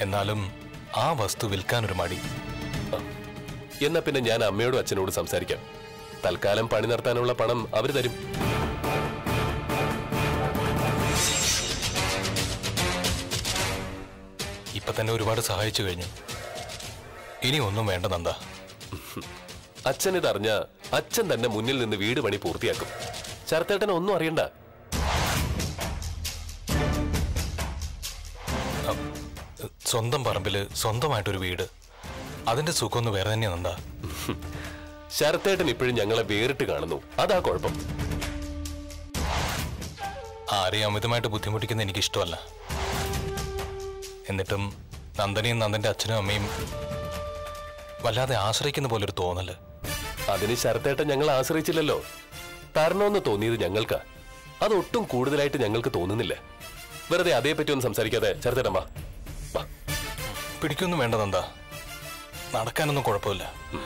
എന്നാലും ആ വസ്തു വിൽക്കാൻ ഒരു മടി എന്നാ പിന്നെ ഞാൻ അമ്മയോടും അച്ഛനോടും സംസാരിക്കാം തൽക്കാലം പണി നടത്താനുള്ള പണം അവര് തരും ഇപ്പൊ തന്നെ ഒരുപാട് സഹായിച്ചു കഴിഞ്ഞു ഇനി ഒന്നും വേണ്ട നന്ദ അച്ഛൻ ഇതറിഞ്ഞ അച്ഛൻ തന്നെ മുന്നിൽ നിന്ന് വീട് പണി പൂർത്തിയാക്കും ശരത്തേട്ടൻ ഒന്നും അറിയണ്ട സ്വന്തം പറമ്പില് സ്വന്തമായിട്ടൊരു വീട് അതിന്റെ സുഖമൊന്ന് വേറെ തന്നെയാ നന്ദ ശരത്തേട്ടൻ ഇപ്പോഴും ഞങ്ങളെ വേറിട്ട് കാണുന്നു അതാ കുഴപ്പം ആരെയും അമിതമായിട്ട് ബുദ്ധിമുട്ടിക്കുന്ന എനിക്ക് ഇഷ്ടമല്ല എന്നിട്ടും നന്ദനെയും നന്ദന്റെ അച്ഛനും അമ്മയും വല്ലാതെ ആശ്രയിക്കുന്ന പോലൊരു തോന്നല് അതിന് ശരത്തേട്ടൻ ഞങ്ങൾ ആശ്രയിച്ചില്ലല്ലോ തരണമെന്ന് തോന്നിയത് ഞങ്ങൾക്കാ അതൊട്ടും കൂടുതലായിട്ട് ഞങ്ങൾക്ക് തോന്നുന്നില്ല വെറുതെ അതേപ്പറ്റി ഒന്നും സംസാരിക്കാതെ ശരത്തേട്ടൻ വാ വാ പിടിക്കൊന്നും വേണ്ട നന്ദ നടക്കാനൊന്നും കുഴപ്പമില്ല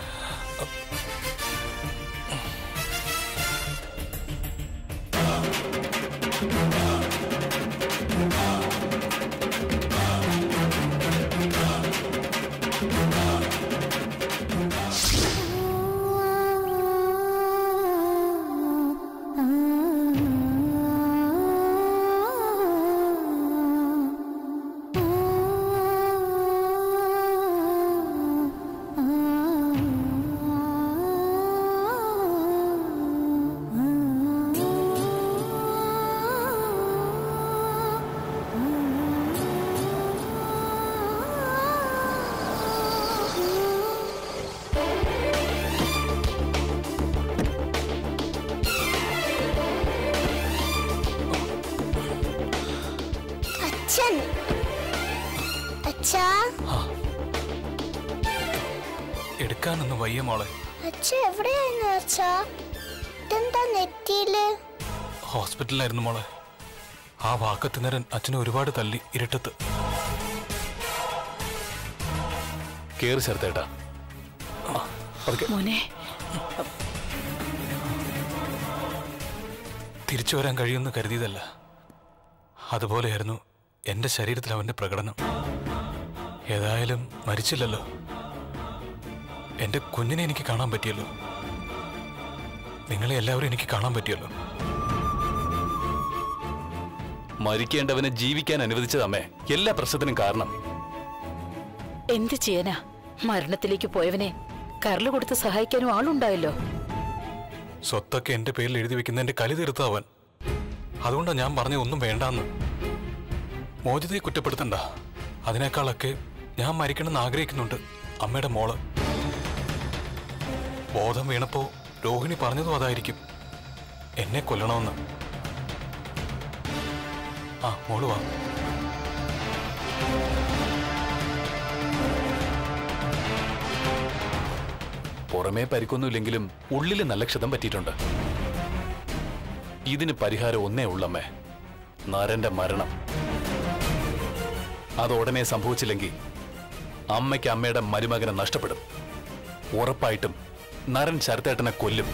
അച്ഛൻ അച്ഛാ എടുക്കാനൊന്നും വയ്യ മോളെ അച്ഛൻ എവിടെയായിരുന്നു അച്ഛാ ഇതെന്താ നെറ്റിയില് ഹോസ്പിറ്റലിലായിരുന്നു മോളെ ആ വാക്കത്തിനരൻ അച്ഛനെ ഒരുപാട് തല്ലി ഇരുട്ടത്ത് കേറ് ശരത്തേട്ടാ മോനെ തിരിച്ചു വരാൻ കഴിയുമെന്ന് കരുതിയതല്ല അതുപോലെയായിരുന്നു എന്റെ ശരീരത്തിൽ അവന്റെ പ്രകടനം ഏതായാലും മരിച്ചില്ലല്ലോ എന്റെ കുഞ്ഞിനെ എനിക്ക് കാണാൻ പറ്റിയല്ലോ നിങ്ങളെ എല്ലാവരും എനിക്ക് കാണാൻ പറ്റിയല്ലോ മരിക്കേണ്ടവനെ ജീവിക്കാൻ അനുവദിച്ചത് അമ്മേ എല്ലാ പ്രശ്നത്തിനും കാരണം എന്ത് ചെയ്യാനാ മരണത്തിലേക്ക് പോയവനെ കരള് കൊടുത്ത് സഹായിക്കാനും ആളുണ്ടായല്ലോ സ്വത്തൊക്കെ എന്റെ പേരിൽ എഴുതി വെക്കുന്ന എന്റെ കലി തീർത്ത അവൻ അതുകൊണ്ടാണ് ഞാൻ പറഞ്ഞ ഒന്നും വേണ്ടാന്ന് മോചിതയെ കുറ്റപ്പെടുത്തണ്ട അതിനേക്കാളൊക്കെ ഞാൻ മരിക്കണമെന്ന് ആഗ്രഹിക്കുന്നുണ്ട് അമ്മയുടെ മോള് ബോധം വീണപ്പോ രോഹിണി പറഞ്ഞതും അതായിരിക്കും എന്നെ കൊല്ലണമെന്ന് ആ മോള് വാ പുറമേ പരിക്കൊന്നുമില്ലെങ്കിലും ഉള്ളിൽ നല്ല ക്ഷതം പറ്റിയിട്ടുണ്ട് ഇതിന് പരിഹാരം ഒന്നേ ഉള്ളമ്മേ നരന്റെ മരണം അത് ഉടനെ സംഭവിച്ചില്ലെങ്കിൽ അമ്മയ്ക്ക് അമ്മയുടെ മരുമകനെ നഷ്ടപ്പെടും ഉറപ്പായിട്ടും നരൻ ശരത്തേട്ടനെ കൊല്ലും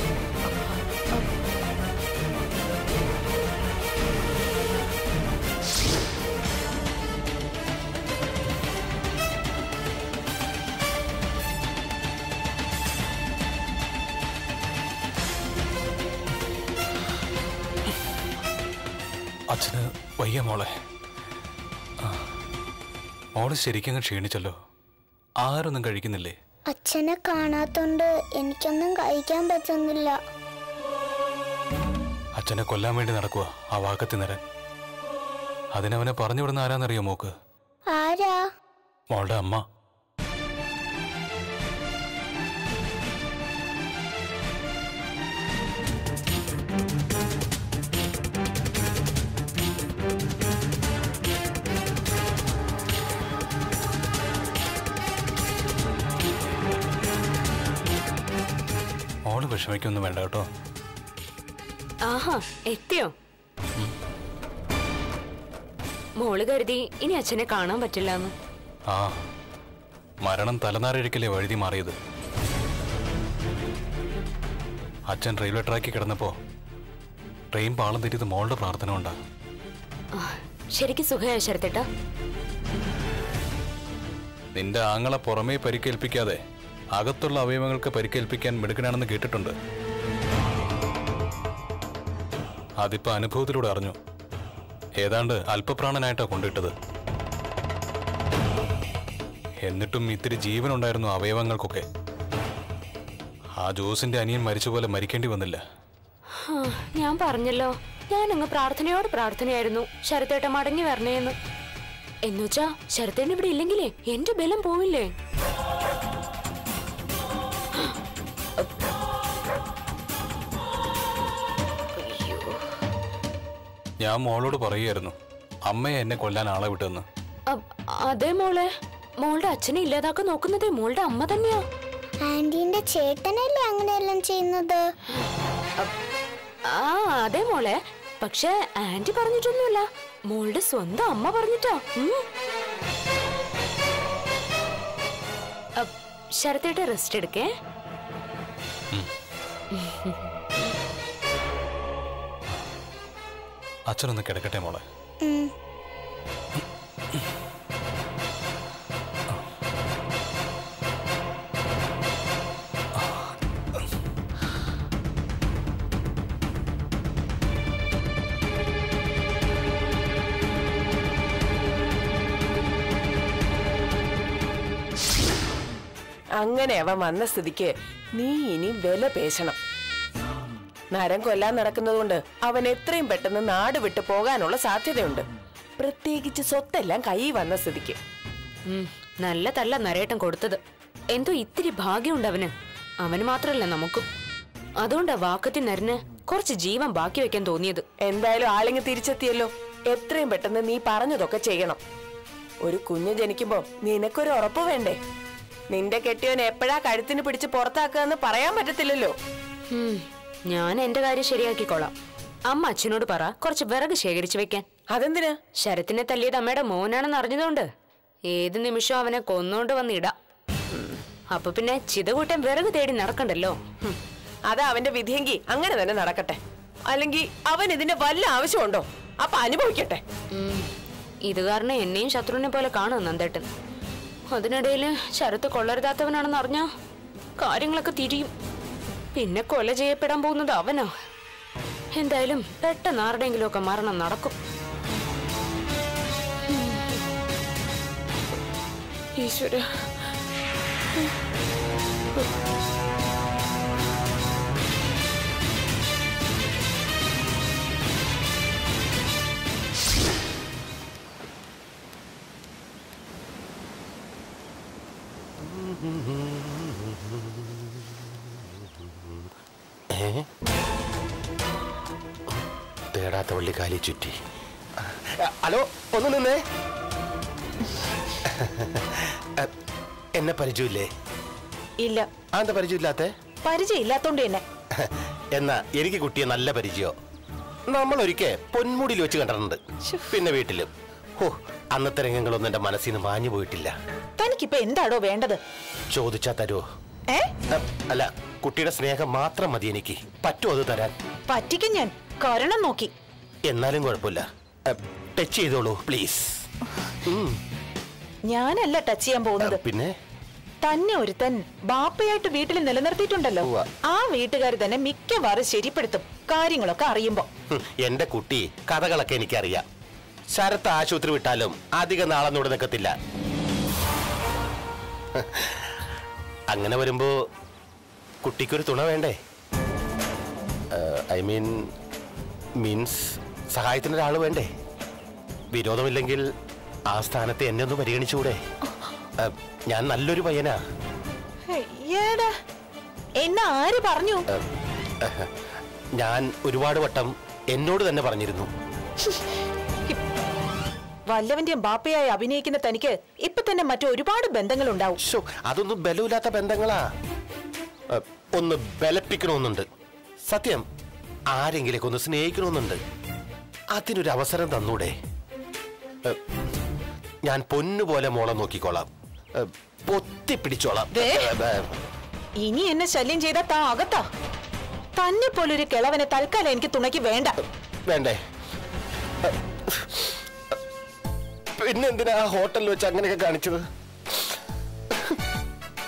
അച്ഛന് വയ്യ മോളെ ആ. മോള് ശരിക്കും ക്ഷീണിച്ചല്ലോ ആരൊന്നും കഴിക്കുന്നില്ലേ അച്ഛനെ കാണാത്തോണ്ട് എനിക്കൊന്നും കഴിക്കാൻ പറ്റുന്നില്ല അച്ഛനെ കൊല്ലാൻ വേണ്ടി നടക്കുക ആ വാക്കത്തി നിരൻ അതിനവനെ പറഞ്ഞു വിടുന്ന ആരാന്നറിയോ മോക്ക് ആരാ മോളുടെ അമ്മ മോള് വിഷമിക്കൊന്നും വേണ്ട കേട്ടോ ആഹാ എത്തിയോ മോള് കരുതി ഇനി അച്ഛനെ കാണാൻ പറ്റില്ല എന്ന് ആ മരണം തലനാരിഴക്കല്ലേ വഴുതി മാറിയത് അച്ഛൻ റെയിൽവേ ട്രാക്കിൽ കിടന്നപ്പോ ട്രെയിൻ പാളം തെറ്റിയത് മോളുടെ പ്രാർത്ഥന കൊണ്ടാ ശരിക്കും സുഖമായ ശരത്തേട്ടാ നിന്റെ ആങ്ങളെ പുറമേ പരിക്കേൽപ്പിക്കാതെ അകത്തുള്ള അവയവങ്ങൾക്ക് പരിക്കേൽപ്പിക്കാൻ മിടുക്കനാണെന്ന് കേട്ടിട്ടുണ്ട് അതിപ്പോ അനുഭവത്തിലൂടെ അറിഞ്ഞു ഏതാണ്ട് അല്പപ്രാണനായിട്ടാ കൊണ്ടിട്ടത് എന്നിട്ടും ഇത്തിരി ജീവനുണ്ടായിരുന്നു അവയവങ്ങൾക്കൊക്കെ ആ ജോസിന്റെ അനിയൻ മരിച്ച പോലെ മരിക്കേണ്ടി വന്നില്ല ഹാ, ഞാൻ പറഞ്ഞല്ലോ ഞാൻ അങ്ങ് പ്രാർത്ഥനയോട് പ്രാർത്ഥനയായിരുന്നു ശരത്തേട്ട മടങ്ങി വരണേന്ന് എന്നുവെച്ചാ ശരത്തേട്ടൻ ഇവിടെ ഇല്ലെങ്കിലേ എന്റെ ബലം പോവില്ലേ ഞാൻ മോളോട് പറയുമായിരുന്നു അമ്മയെ എന്നെ കൊല്ലാൻ ആളെ വിട്ടെന്ന് അ- അതേ മോളെ മോളുടെ അച്ഛനെ ഇല്ലാതാക്കാൻ നോക്കുന്നതേ മോളുടെ അമ്മ തന്നെയാ ആന്റീന്റെ ചേട്ടനല്ലേ അങ്ങനെയെല്ലാം ചെയ്യുന്നത് ആ അതെ മോളെ പക്ഷെ ആന്റി പറഞ്ഞിട്ടൊന്നുമില്ല മോളുടെ സ്വന്തം അമ്മ പറഞ്ഞിട്ടാ ഉം. അ- ശരത്തേട്ട റെസ്റ്റ് എടുക്കേ അച്ഛനൊന്ന് കിടക്കട്ടെ മോളെ ഉം. അങ്ങനെ അവൻ വന്ന സ്ഥിതിക്ക് നീ ഇനി വില പേശണം നരം കൊല്ലാൻ നടക്കുന്നതുകൊണ്ട് അവൻ എത്രയും പെട്ടെന്ന് നാട് വിട്ടു പോകാനുള്ള സാധ്യതയുണ്ട് പ്രത്യേകിച്ച് സ്വത്തെല്ലാം കൈ വന്ന സ്ഥിതിക്ക് ഉം, നല്ല തല്ല നരേട്ടൻ കൊടുത്തത് എന്തോ ഇത്തിരി ഭാഗ്യമുണ്ട് അവന് അവന് മാത്രല്ല നമുക്കും അതുകൊണ്ടാ വാക്കത്തി നരന് കുറച്ച് ജീവൻ ബാക്കി വെക്കാൻ തോന്നിയത് എന്തായാലും ആളിങ്ങ് തിരിച്ചെത്തിയല്ലോ എത്രയും പെട്ടെന്ന് നീ പറഞ്ഞതൊക്കെ ചെയ്യണം ഒരു കുഞ്ഞ് ജനിക്കുമ്പോ നിനക്കൊരു ഉറപ്പ് വേണ്ടേ നിന്റെ കെട്ടിയോൻ എപ്പോഴാ കഴുത്തിന് പിടിച്ച് പുറത്താക്കുക എന്ന് പറയാൻ പറ്റത്തില്ലല്ലോ ഉം, ഞാൻ എന്റെ കാര്യം ശരിയാക്കിക്കോളാം അമ്മ അച്ഛനോട് പറ കുറച്ച് വിറക് ശേഖരിച്ചു വെക്കാൻ അതെന്തിനാ ശരത്തിനെ തല്ലിയത് അമ്മയുടെ മോനാണെന്ന് അറിഞ്ഞതുകൊണ്ട് ഏത് നിമിഷവും അവനെ കൊന്നോണ്ട് വന്നിടാം ഉം, അപ്പൊ പിന്നെ ചിതകൂട്ടൻ വിറക് തേടി നടക്കണ്ടല്ലോ ഉം. അതാ അവന്റെ വിധിയെങ്കി അങ്ങനെ തന്നെ നടക്കട്ടെ അല്ലെങ്കിൽ അവൻ ഇതിന്റെ വല്ല ആവശ്യമുണ്ടോ അപ്പൊ അനുഭവിക്കട്ടെ ഉം. ഇത് കാരണം എന്നെയും ശത്രുവിനെ പോലെ കാണും നന്ദേട്ടൻ അതിനിടയിൽ ശരത്ത് കൊള്ളരുതാത്തവനാണെന്ന് അറിഞ്ഞാ കാര്യങ്ങളൊക്കെ തിരിയും പിന്നെ കൊല ചെയ്യപ്പെടാൻ പോകുന്നത് അവനാ എന്തായാലും പെട്ടെന്ന് ആരുടെയെങ്കിലും ഒക്കെ മരണം നടക്കും ഈശ്വര തേടാത്ത വള്ളി കാലി ചുറ്റി ഹലോ ഒന്ന് നിന്നേ എന്നെ പരിചയമില്ലേ ഇല്ല അതെന്താ പരിചയമില്ലാത്ത പരിചയം ഇല്ലാത്തോണ്ട് തന്നെ എന്നാ എനിക്ക് കുട്ടിയെ നല്ല പരിചയോ നമ്മൾ ഒരിക്കൽ പൊന്മുടിയിൽ വെച്ച് കണ്ടിട്ടുണ്ട് പിന്നെ വീട്ടിലും ഹോ അന്നത്തെ രംഗങ്ങളൊന്നും എന്റെ മനസ്സിൽ നിന്ന് മാഞ്ഞു പോയിട്ടില്ല തനിക്കിപ്പോ എന്താടോ വേണ്ടത് ചോദിച്ചാ തരുമോ ഏ അല്ല കുട്ടിയുടെ സ്നേഹം മാത്രം മതി എനിക്ക് പറ്റുമോ അത് തരാൻ പറ്റിക്കും ഞാൻ കാരണം നോക്കി എന്നാലും കുഴപ്പമില്ല ടച്ച് ചെയ്തോളൂ പ്ലീസ് ഞാനല്ല ടച്ച് ചെയ്യാൻ പോകുന്നത് പിന്നെ തന്നെ ഒരുത്തൻ ബാപ്പയായിട്ട് വീട്ടിൽ നിലനിർത്തിയിട്ടുണ്ടല്ലോ ഉവ്വ. ആ വീട്ടുകാർ തന്നെ മിക്കവാറും ശരിപ്പെടുത്തും കാര്യങ്ങളൊക്കെ അറിയുമ്പോ ഹും, എന്റെ കുട്ടി കഥകളൊക്കെ എനിക്കറിയാം ശരത്ത് ആശുപത്രി വിട്ടാലും അധിക നാളൊന്നും ഇവിടെ നിൽക്കത്തില്ല അങ്ങനെ വരുമ്പോ കുട്ടിക്കൊരു തുണ വേണ്ടേ ഐ മീൻ മീൻസ് സഹായത്തിന് ഒരാൾ വേണ്ടേ വിരോധമില്ലെങ്കിൽ ആ സ്ഥാനത്ത് എന്നെ ഒന്ന് പരിഗണിച്ചുകൂടെ ഏ, ഞാൻ നല്ലൊരു പയ്യനാ ഏടാ എന്നെ ആര് പറഞ്ഞു ഞാൻ ഒരുപാട് വട്ടം എന്നോട് തന്നെ പറഞ്ഞിരുന്നു വല്ലവന്റെയും ബാപ്പയായി അഭിനയിക്കുന്ന തനിക്ക് ഇപ്പൊ തന്നെ മറ്റു ഒരുപാട് ബന്ധങ്ങൾ ഉണ്ടാവും ശോ, അതൊന്നും ബലമില്ലാത്ത ബന്ധങ്ങളാ ഏ, ഒന്ന് ബലപ്പിക്കണമെന്നുണ്ട് സത്യം ആരെങ്കിലൊക്കെ ഒന്ന് സ്നേഹിക്കണമെന്നുണ്ട് അതിനൊരു അവസരം തന്നൂടെ ഏ, ഞാൻ പൊന്നുപോലെ മോളെ നോക്കിക്കോളാം ഏ, പൊത്തിപ്പിടിച്ചോളാം ദേ. ഏ, ഏ, ഇനി എന്നെ ശല്യം ചെയ്താ താ അകത്താ തന്നെ പോലൊരു കിളവനെ തൽക്കാലം എനിക്ക് തുണയ്ക്ക് വേണ്ട വേണ്ടേ ഏ, പിന്നെന്തിനാ ആ ഹോട്ടലിൽ വെച്ച് അങ്ങനെയൊക്കെ കാണിച്ചത്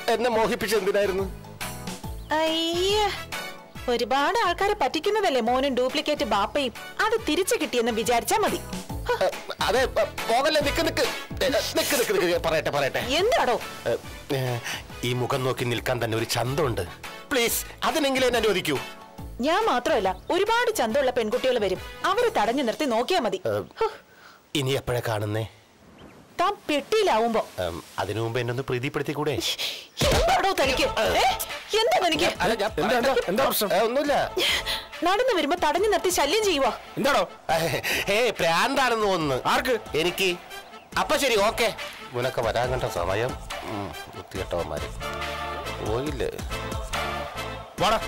എന്നെ മോഹിപ്പിച്ച എന്തിനായിരുന്നു അയ്യ ഒരുപാട് ആൾക്കാരെ പറ്റിക്കുന്നതല്ലേ മോനും ഡ്യൂപ്ലിക്കേറ്റ് ബാപ്പയും അത് തിരിച്ചു കിട്ടിയെന്ന് വിചാരിച്ചാ മതി ഹ, ഏ, അതെ ഏ, പോകല്ലേ നിക്ക് നിക്ക് ഏ, നിക്ക് നിക്ക് നിക്ക് പറയട്ടെ പറയട്ടെ എന്താടോ ഏ, ഏ, ഈ മുഖം നോക്കി നിൽക്കാൻ തന്നെ ഒരു ചന്തമുണ്ട് പ്ലീസ് അതിനെങ്കിലും എന്നെ അനുവദിക്കൂ ഞാൻ മാത്രമല്ല ഒരുപാട് ചന്തമുള്ള പെൺകുട്ടികൾ വരും അവരെ തടഞ്ഞു നിർത്തി നോക്കിയാ മതി ഏ, ഹ്, ഇനി എപ്പോഴാ കാണുന്നേ താൻ പെട്ടിയിലാവുമ്പോ ഏം, അതിനു മുമ്പ് എന്നെ ഒന്ന് പ്രീതിപ്പെടുത്തിക്കൂടെ എന്താടോ തനിക്ക് ഏ? എന്താ തനിക്ക് അല്ല, ഞാൻ പറയട്ടെ. ഏ, ഒന്നുമില്ല നടന്നു വരുമ്പോ തടഞ്ഞു നിർത്തി ശല്യം ചെയ്യുവാ എന്താണോ ഏ പ്രാന്താണെന്ന് തോന്നുന്നു ആർക്ക് എനിക്ക് അപ്പൊ ശരി ഓക്കെ ഇവനൊക്കെ വരാൻ കണ്ട സമയം ഉം, വൃത്തികെട്ടവന്മാര് പോയില്ലേ വാടാ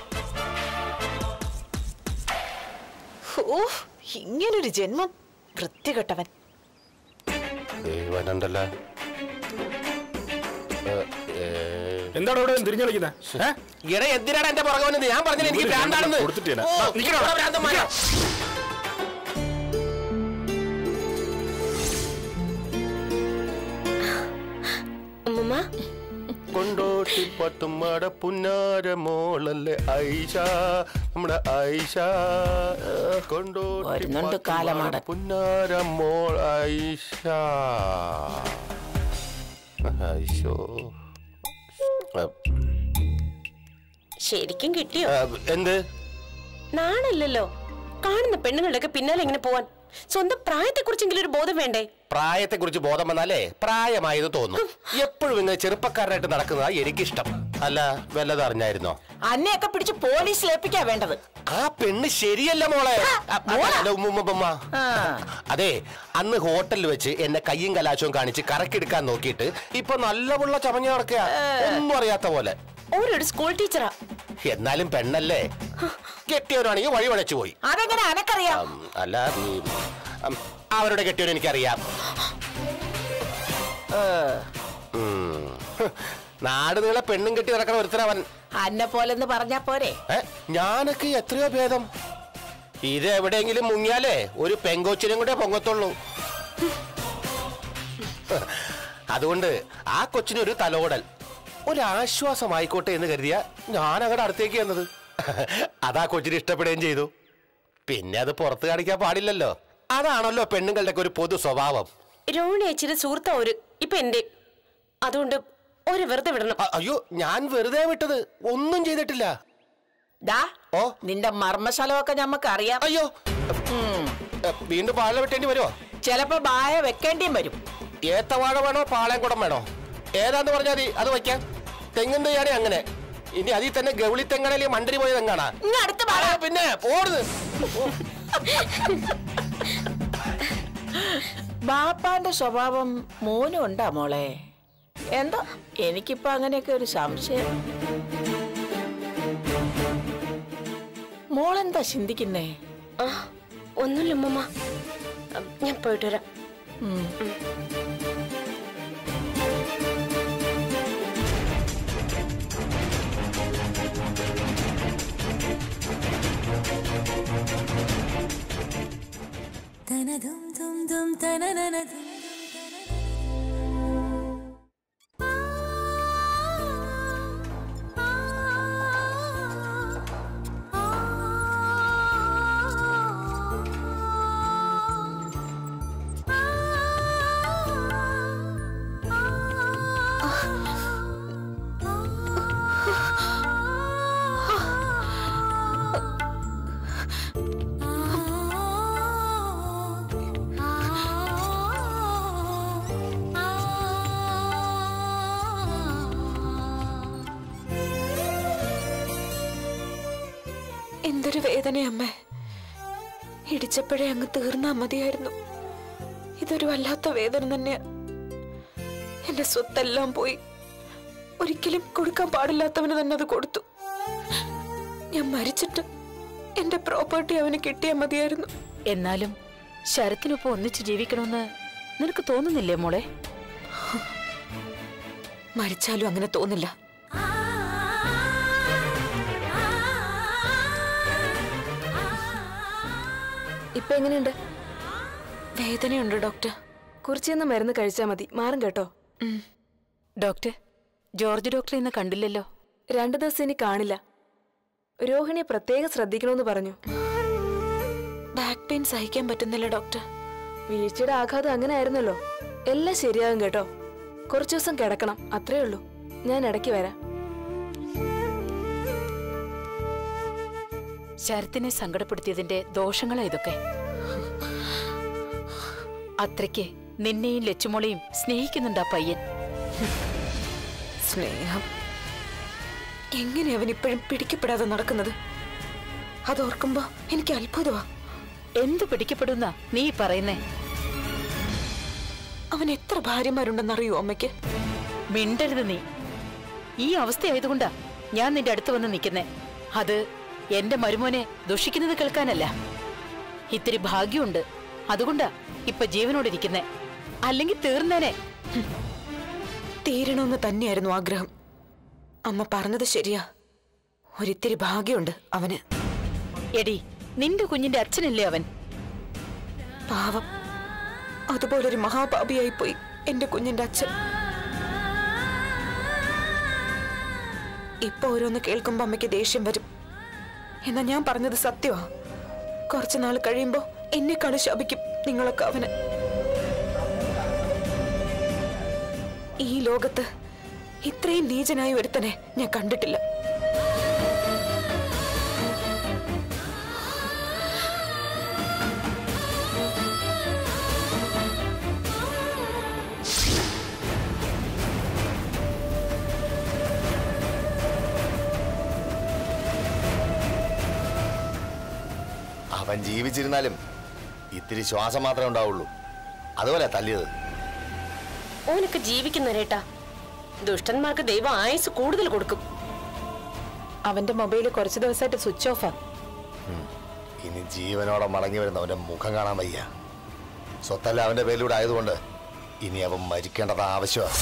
ഓ ഇങ്ങനൊരു ജന്മം വൃത്തികെട്ടവൻ ഇവനുണ്ടല്ലോ എന്താണ് ഇവിടെ തിരിഞ്ഞു കളിക്കുന്നത് ഇട എന്തിനാണ് എന്റെ പുറകെ വന്നത് ഞാൻ പറഞ്ഞില്ല എനിക്ക് പ്രാന്താണെന്ന് കൊടുത്തിട്ടില്ല. ഓ, ആ, നിക്കണോ? ഇവിടെ ഭ്രാന്തന്മാരാ. അമ്മമ്മ കൊണ്ടോട്ടി പട്ടുമാട പുന്നാര മോളല്ലേ ഐഷ നമ്മുടെ ഐഷ കൊണ്ടോട്ടി വരുന്നുണ്ട് കാലമാടൻ. പട്ടുമാട പുന്നാര മോൾ ഐഷ ഐഷോ ആ, ശരിക്കും കിട്ടിയോ ആ, എന്ത് നാണല്ലോ കാണുന്ന പെണ്ണുങ്ങളുടെയൊക്കെ പിന്നാലെ എങ്ങനെ പോവാൻ സ്വന്തം പ്രായത്തെക്കുറിച്ചെങ്കിലും ഒരു ബോധം വേണ്ടേ പ്രായത്തെ കുറിച്ച് ബോധം വന്നാലേ പ്രായമായത് തോന്നും എപ്പോഴും ഇങ്ങനെ ചെറുപ്പക്കാരനായിട്ട് നടക്കുന്നതാ എനിക്കിഷ്ടം അല്ല വല്ലത് അറിഞ്ഞായിരുന്നോ അന്നെയൊക്കെ പിടിച്ച് പോലീസിൽ ഏൽപ്പിക്കാ വേണ്ടത് ആ പെണ്ണ് ശരിയല്ല മോളെ അ- അല്ല, ഉമ്മ, ഉമ്മ, ഉമ്മ. അതെ അന്ന് ഹോട്ടലിൽ വെച്ച് എന്നെ കയ്യും കലാശവും കാണിച്ച് കറക്കെടുക്കാൻ നോക്കിയിട്ട് ഇപ്പൊ നല്ല പുള്ള ചമഞ്ഞ നടക്കുക ഒന്നും അറിയാത്ത പോലെ ഓരോരു സ്കൂൾ ടീച്ചറാ എന്നാലും പെണ്ണല്ലേ കെട്ടിയവരാണെങ്കിൽ വഴി വഴച്ചു പോയി അതെങ്ങനെ അനക്കറിയാം ഉം, അല്ല ഉം, ഉം, അവരുടെ കെട്ടിയവൻ എനിക്കറിയാം ഉം. നാട് നീളെ പെണ്ണും കെട്ടി നടക്കണ ഒരുത്തരവൻ അന്നെ പോലെന്ന് പറഞ്ഞാ പോരെ ഏ, ഞാനൊക്കെ എത്രയോ ഭേദം ഇത് എവിടെയെങ്കിലും മുങ്ങിയാലേ ഒരു പെങ്കോച്ചിനും കൂടെ പൊങ്ങത്തുള്ളൂ അതുകൊണ്ട് ആ കൊച്ചിനൊരു തലോടൽ ഒരു ആശ്വാസമായിക്കോട്ടെ എന്ന് കരുതിയ ഞാൻ അങ്ങടെ അടുത്തേക്ക് വന്നത് അതാ കൊച്ചിന് ഇഷ്ടപ്പെടുകയും ചെയ്തു പിന്നെ അത് പുറത്ത് കാണിക്കാൻ പാടില്ലല്ലോ അതാണല്ലോ പെണ്ണുങ്ങളുടെ ഒരു പൊതു സ്വഭാവം രോഹിണി ചേച്ചിയുടെ സുഹൃത്താ ഒരു ഇപ്പൊ എന്റെ അതുകൊണ്ട് ഒരു വെറുതെ വിടണം അ- അയ്യോ ഞാൻ വെറുതെ വിട്ടത് ഒന്നും ചെയ്തിട്ടില്ല ദാ ഓ നിന്റെ മർമ്മശലമൊക്കെ ഞമ്മക്ക് അറിയാം അയ്യോ എ, വീണ്ടും പാല വെട്ടേണ്ടി വരുമോ ചിലപ്പോ ബായ വെക്കേണ്ടിയും വരും ഏത്തവാഴ വേണോ പാളയംകുടം വേണോ ഏതാന്ന് പറഞ്ഞാൽ മതി അത് വയ്ക്കാം തെങ്ങും തയ്യാണെ അങ്ങനെ ഇനി അതിൽ തന്നെ ഗൗളി തെങ്ങണല്ലേ മണ്ടരി പോയ തെങ്ങാണാ ഇങ്ങ് അടുത്ത് വാ. ആ, പിന്നെ പോടുന്നു ബാപ്പാന്റെ സ്വഭാവം മോനും ഉണ്ടാ മോളെ എന്താ എനിക്കിപ്പോ അങ്ങനെയൊക്കെ ഒരു സംശയം മോളെന്താ ചിന്തിക്കുന്നേ ആ ഒന്നുമില്ല ഉമ്മമ്മ അം, ഞാൻ പോയിട്ട് വരാം എന്തൊരു വേദനയമ്മേ ഇടിച്ചപ്പോഴേ അങ്ങ് തീർന്നാ മതിയായിരുന്നു ഇതൊരു വല്ലാത്ത വേദന തന്നെയാ എന്റെ സ്വത്തെല്ലാം പോയി ഒരിക്കലും കൊടുക്കാൻ പാടില്ലാത്തവന് തന്നെ അത് കൊടുത്തു ഞാൻ മരിച്ചിട്ട് എന്റെ പ്രോപ്പർട്ടി അവന് കിട്ടിയാൽ മതിയായിരുന്നു എന്നാലും ശരത്തിനൊപ്പം ഒന്നിച്ച് ജീവിക്കണമെന്ന് നിനക്ക് തോന്നുന്നില്ലേ മോളെ മരിച്ചാലും അങ്ങനെ തോന്നില്ല ഇപ്പൊ എങ്ങനെയുണ്ട് വേദനയുണ്ട് ഡോക്ടർ കുറിച്ചെന്ന മരുന്ന് കഴിച്ചാൽ മതി മാറും കേട്ടോ ഡോക്ടർ ജോർജ് ഡോക്ടറെ ഇന്ന് കണ്ടില്ലല്ലോ രണ്ടു ദിവസം ഇനി കാണില്ല രോഹിണിയെ പ്രത്യേകം ശ്രദ്ധിക്കണമെന്ന് പറഞ്ഞു ബാക്ക് പെയിൻ സഹിക്കാൻ പറ്റുന്നില്ല ഡോക്ടർ വീഴ്ചയുടെ ആഘാതം അങ്ങനെ ആയിരുന്നല്ലോ എല്ലാം ശരിയാകും കേട്ടോ കുറച്ചു ദിവസം കിടക്കണം അത്രേ ഉള്ളൂ ഞാൻ ഇടയ്ക്ക് വരാം ശരത്തിനെ സങ്കടപ്പെടുത്തിയതിന്റെ ദോഷങ്ങളാ ഇതൊക്കെ അത്രയ്ക്ക് നിന്നെയും ലച്ചുമോളെയും സ്നേഹിക്കുന്നുണ്ട് ആ പയ്യൻ സ്നേഹം എങ്ങനെ അവൻ ഇപ്പോഴും പിടിക്കപ്പെടാതെ നടക്കുന്നത് അതോർക്കുമ്പോ എനിക്ക് അത്ഭുതമാ എന്ത് പിടിക്കപ്പെടുന്ന നീ പറയുന്നേ അവൻ എത്ര ഭാര്യമാരുണ്ടെന്നറിയോ അമ്മയ്ക്ക് മിണ്ടരുത് നീ ഈ അവസ്ഥയായതുകൊണ്ടാ ഞാൻ നിന്റെ അടുത്ത് വന്ന് നിൽക്കുന്നേ അത് എന്റെ മരുമോനെ ദുഷിക്കുന്നത് കേൾക്കാനല്ല ഇത്തിരി ഭാഗ്യമുണ്ട് അതുകൊണ്ടാ ഇപ്പൊ ജീവനോടിരിക്കുന്നേ അല്ലെങ്കിൽ തീർന്നേനെ തീരണമെന്ന് തന്നെയായിരുന്നു ആഗ്രഹം അമ്മ പറഞ്ഞത് ശരിയാ ഒരിത്തിരി ഭാഗ്യമുണ്ട് അവന് എടി നിന്റെ കുഞ്ഞിന്റെ അച്ഛനല്ലേ അവൻ പാവം അതുപോലൊരു മഹാപാപിയായി പോയി എന്റെ കുഞ്ഞിന്റെ അച്ഛൻ ഇപ്പൊ ഓരോന്ന് കേൾക്കുമ്പോ അമ്മയ്ക്ക് ദേഷ്യം വരും എന്നാ ഞാൻ പറഞ്ഞത് സത്യമാ കുറച്ചു നാൾ കഴിയുമ്പോ എന്നെക്കാണ് ശപിക്കും നിങ്ങളൊക്കെ അവന് ഈ ലോകത്ത് ഇത്രയും നീചനായ ഒരുത്തനെ ഞാൻ കണ്ടിട്ടില്ല അവൻ ജീവിച്ചിരുന്നാലും ഇത്തിരി ശ്വാസം മാത്രമേ ഉണ്ടാവുള്ളൂ അതുപോലെ തല്ലിയത് ഓനൊക്കെ ജീവിക്കുന്നരേട്ടാ ദുഷ്ടന്മാർക്ക് ദൈവം ആയുസ് കൂടുതൽ കൊടുക്കും അവന്റെ മൊബൈൽ കുറച്ച് ദിവസമായിട്ട് സ്വിച്ച് ഓഫാ ഇനി ജീവനോടെ മടങ്ങി വരുന്നവന്റെ മുഖം കാണാൻ വയ്യ സ്വത്തല്ല അവന്റെ പേരിലൂടെ ആയതുകൊണ്ട് ഇനി അവൻ മരിക്കേണ്ടത് ആവശ്യമാണ്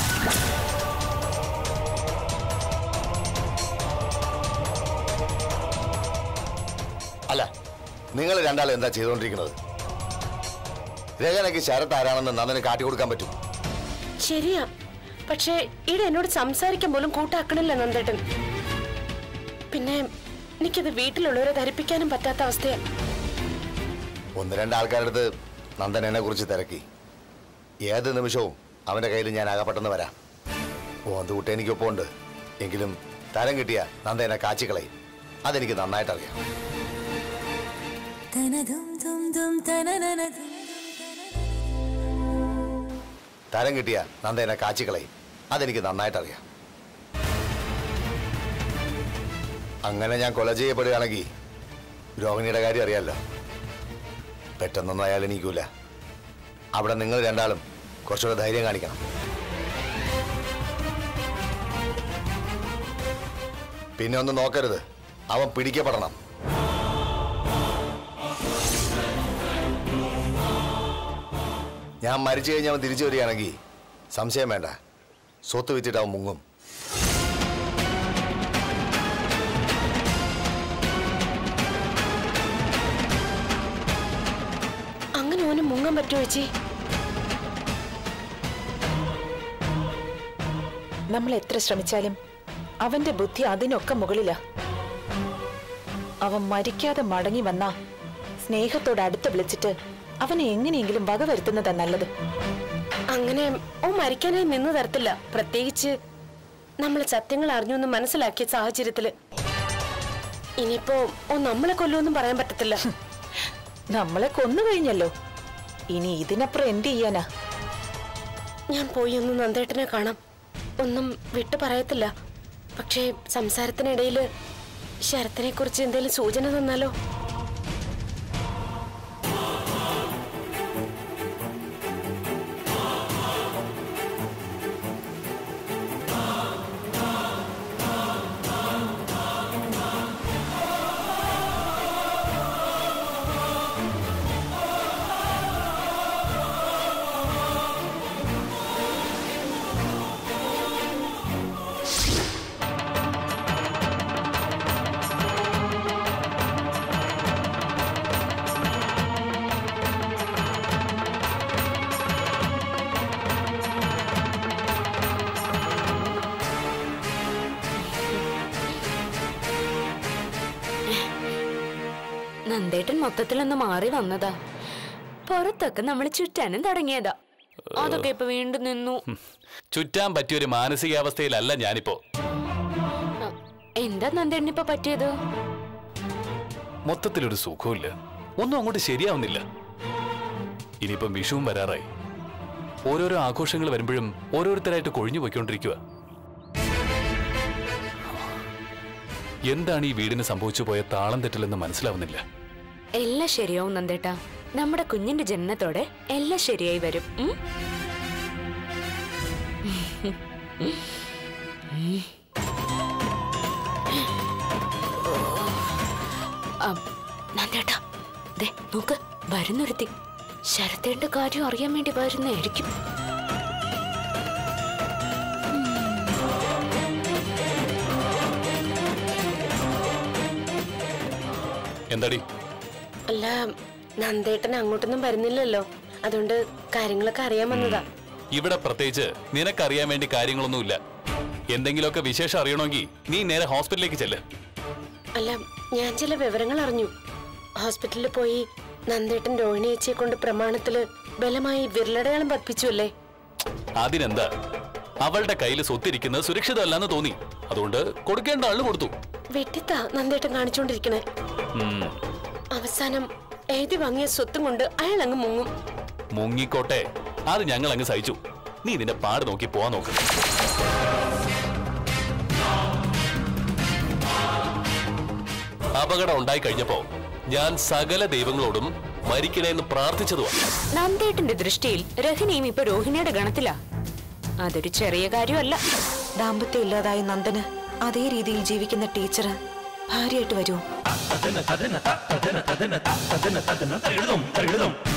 അല്ല നിങ്ങൾ രണ്ടാളും എന്താ ചെയ്തുകൊണ്ടിരിക്കുന്നത് രചനയ്ക്ക് ശരത്ത് ആരാണെന്ന് നന്ദന് കാട്ടിക്കൊടുക്കാൻ പറ്റും ശരിയാ പക്ഷേ ഇവിടെ എന്നോട് സംസാരിക്കാൻ പോലും കൂട്ടാക്കണില്ല നന്ദേട്ടൻ പിന്നെ എനിക്കത് വീട്ടിലുള്ളവരെ ധരിപ്പിക്കാനും പറ്റാത്ത അവസ്ഥയാ ഒന്ന് രണ്ട് ആൾക്കാരുടെ അടുത്ത് നന്ദൻ എന്നെ കുറിച്ച് തിരക്കി ഏത് നിമിഷവും അവന്റെ കയ്യിൽ ഞാൻ അകപ്പെട്ടെന്ന് വരാം ഓന്തുകുട്ടി എനിക്കൊപ്പം ഉണ്ട് എങ്കിലും തരം കിട്ടിയ നന്ദ എന്നെ കാച്ചിക്കളയും അതെനിക്ക് നന്നായിട്ടറിയാം തരം കിട്ടിയ നന്ദ എന്നെ കാച്ചിക്കളയും അതെനിക്ക് നന്നായിട്ടറിയാം അങ്ങനെ ഞാൻ കൊല ചെയ്യപ്പെടുകയാണെങ്കിൽ രോഹിണിയുടെ കാര്യം അറിയാലോ പെട്ടെന്നൊന്നും അയാൾ എണീക്കൂല അവിടെ നിങ്ങൾ രണ്ടാളും കുറച്ചുകൂടെ ധൈര്യം കാണിക്കണം പിന്നെ ഒന്നും നോക്കരുത് അവൻ പിടിക്കപ്പെടണം ഞാൻ മരിച്ചു കഴിഞ്ഞ് അവൻ തിരിച്ചു വരികയാണെങ്കിൽ സംശയം വേണ്ട സ്വത്ത് വിറ്റിട്ട് അവൻ മുങ്ങും അങ്ങനെ ഓന് മുങ്ങാൻ പറ്റുമോ ചേച്ചി നമ്മൾ എത്ര ശ്രമിച്ചാലും അവന്റെ ബുദ്ധി അതിനൊക്കെ മുകളിലാ അവൻ മരിക്കാതെ മടങ്ങി വന്നാ സ്നേഹത്തോട് അടുത്ത് വിളിച്ചിട്ട് അവനെ എങ്ങനെയെങ്കിലും വകവരുത്തുന്നതാ നല്ലത് അങ്ങനെ ഓ മരിക്കാനായി നിന്ന് തരത്തില്ല പ്രത്യേകിച്ച് നമ്മൾ സത്യങ്ങൾ അറിഞ്ഞു എന്ന് മനസ്സിലാക്കിയ സാഹചര്യത്തില് ഇനിയിപ്പോ ഓ നമ്മളെ കൊല്ലുമെന്നും പറയാൻ പറ്റത്തില്ല നമ്മളെ കൊന്നു കഴിഞ്ഞല്ലോ ഇനി ഇതിനപ്പുറം എന്ത് ചെയ്യാനാ ഞാൻ പോയി ഒന്ന് നന്ദേട്ടനെ കാണാം ഒന്നും വിട്ടു പറയത്തില്ല പക്ഷേ സംസാരത്തിനിടയില് ശരത്തിനെ കുറിച്ച് എന്തെങ്കിലും സൂചന തന്നാലോ നന്ദേട്ടൻ മൊത്തത്തിലൊന്ന് മാറി വന്നതാ പുറത്തൊക്കെ നമ്മൾ ചുറ്റാനും തുടങ്ങിയതാ അതൊക്കെ ഇപ്പൊ വീണ്ടും നിന്നു ചുറ്റാൻ പറ്റിയൊരു മാനസികാവസ്ഥയിലല്ല ഞാനിപ്പോ എന്താ നന്ദേട്ടന് ഇപ്പൊ പറ്റിയത് മൊത്തത്തിലൊരു സുഖമില്ല ഒന്നും അങ്ങോട്ട് ശരിയാവുന്നില്ല ഇനിയിപ്പം വിഷുവും വരാറായി ഓരോരോ ആഘോഷങ്ങൾ വരുമ്പോഴും ഓരോരുത്തരായിട്ട് കൊഴിഞ്ഞു പോയിക്കൊണ്ടിരിക്കുക എന്താണ് ഈ വീടിന് സംഭവിച്ചു പോയ താളം തെറ്റില്ലെന്ന് മനസ്സിലാവുന്നില്ല എല്ലാം ശരിയാവും നന്ദേട്ടാ നമ്മുടെ കുഞ്ഞിന്റെ ജനനത്തോടെ എല്ലാം ശരിയായി വരും ഉം? ആ, നന്ദേട്ടാ ദേ നോക്ക് വരുന്നൊരുത്തി ശരത്തേന്റെ കാര്യം അറിയാൻ വേണ്ടി വരുന്നതായിരിക്കും എന്താടി അല്ല നന്ദേട്ടൻ അങ്ങോട്ടൊന്നും വരുന്നില്ലല്ലോ അതുകൊണ്ട് കാര്യങ്ങളൊക്കെ അറിയാൻ വന്നതാ ഇവിടെ പ്രത്യേകിച്ച് നിനക്കറിയാൻ വേണ്ടി കാര്യങ്ങളൊന്നുമില്ല എന്തെങ്കിലുമൊക്കെ വിശേഷം അറിയണമെങ്കിൽ നീ നേരെ ഹോസ്പിറ്റലിലേക്ക് ചെല്ല് അല്ല ഞാൻ ചില വിവരങ്ങൾ അറിഞ്ഞു ഹോസ്പിറ്റലിൽ പോയി നന്ദേട്ടൻ രോഹിണി ചേച്ചിയെ കൊണ്ട് പ്രമാണത്തില് ബലമായി വിരലടയാളം പതിപ്പിച്ചു അല്ലേ അതിനെന്താ അവളുടെ കയ്യിൽ സ്വത്തിരിക്കുന്നത് സുരക്ഷിതമല്ലെന്ന് തോന്നി അതുകൊണ്ട് കൊടുക്കേണ്ട ആളിന് കൊടുത്തു വെട്ടിത്താ നന്ദേട്ടൻ കാണിച്ചോണ്ടിരിക്കണേ ഉം. അവസാനം എഴുതി വാങ്ങിയ സ്വത്തും കൊണ്ട് അയാൾ അങ്ങ് മുങ്ങും മുങ്ങിക്കോട്ടെ അത് ഞങ്ങൾ അങ്ങ് സഹിച്ചു നീ നിന്റെ പാട് നോക്കി പോവാൻ നോക്ക് അപകടം ഉണ്ടായി കഴിഞ്ഞപ്പോ ഞാൻ സകല ദൈവങ്ങളോടും മരിക്കണേന്ന് പ്രാർത്ഥിച്ചതുമാണ് നന്ദേട്ടന്റെ ദൃഷ്ടിയിൽ രഹിനിയും ഇപ്പൊ രോഹിണിയുടെ ഗണത്തിലാ അതൊരു ചെറിയ കാര്യമല്ല ദാമ്പത്യം ഇല്ലാതായ നന്ദന് അതേ രീതിയിൽ ജീവിക്കുന്ന ടീച്ചർ ഭാര്യയായിട്ട് വരുമോ തദന തദന തദന തദന തദന തദന തഴുതും തഴുതും